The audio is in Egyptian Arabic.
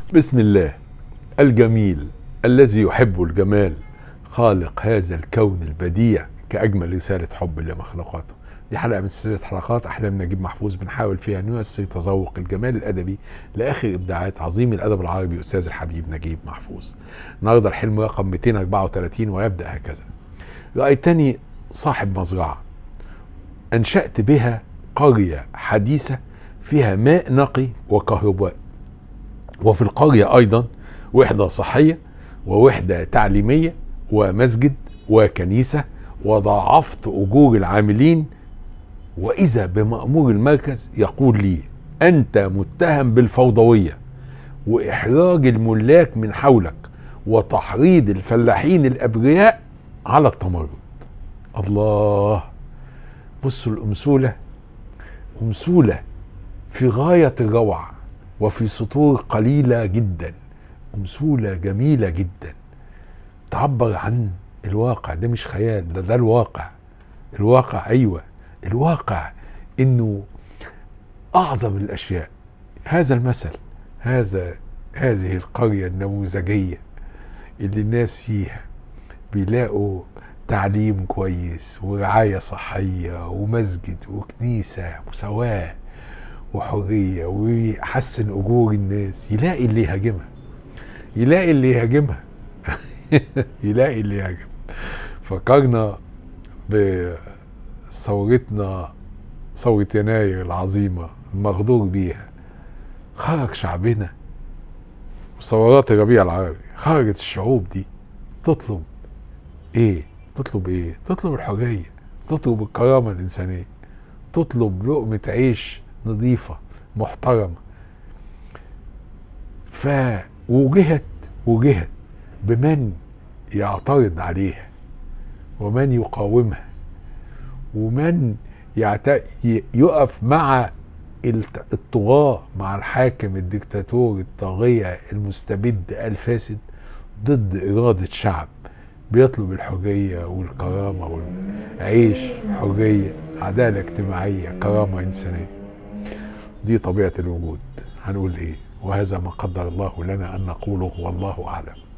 بسم الله الجميل الذي يحب الجمال خالق هذا الكون البديع كأجمل رسالة حب لمخلوقاته دي حلقة من سلسلة حلقات أحلام نجيب محفوظ بنحاول فيها نيسر تذوق الجمال الأدبي لآخر إبداعات عظيم الأدب العربي أستاذ الحبيب نجيب محفوظ النهاردة الحلم رقم 234 ويبدأ هكذا رأيتني صاحب مزرعة أنشأت بها قرية حديثة فيها ماء نقي وكهرباء وفي القرية أيضا وحدة صحية ووحدة تعليمية ومسجد وكنيسة وضاعفت أجور العاملين وإذا بمأمور المركز يقول لي أنت متهم بالفوضوية وإحراج الملاك من حولك وتحريض الفلاحين الأبرياء على التمرد الله بصوا الأمثولة أمثولة في غاية الروعة وفي سطور قليلة جدا أمثولة جميلة جدا تعبر عن الواقع ده مش خيال ده ده الواقع الواقع أيوة الواقع إنه أعظم الأشياء هذا المثل هذا هذه القرية النموذجية اللي الناس فيها بيلاقوا تعليم كويس ورعاية صحية ومسجد وكنيسة مساواة وحرية ويحسن أجور الناس يلاقي اللي يهاجمها يلاقي اللي يهاجمها يلاقي اللي يهاجمها فكرنا بثورتنا ثورة يناير العظيمة المغدور بيها خرج شعبنا وثورات الربيع العربي خرجت الشعوب دي تطلب ايه تطلب ايه تطلب الحرية تطلب الكرامة الإنسانية تطلب لقمة عيش نظيفة محترمة فوجهت وجهت بمن يعترض عليها ومن يقاومها ومن يعت... يقف مع الطغاة مع الحاكم الدكتاتور الطاغية المستبد الفاسد ضد إرادة شعب بيطلب الحرية والكرامة والعيش حرية عدالة اجتماعية كرامة إنسانية دي طبيعة الوجود هنقول إيه وهذا ما قدر الله لنا أن نقوله والله أعلم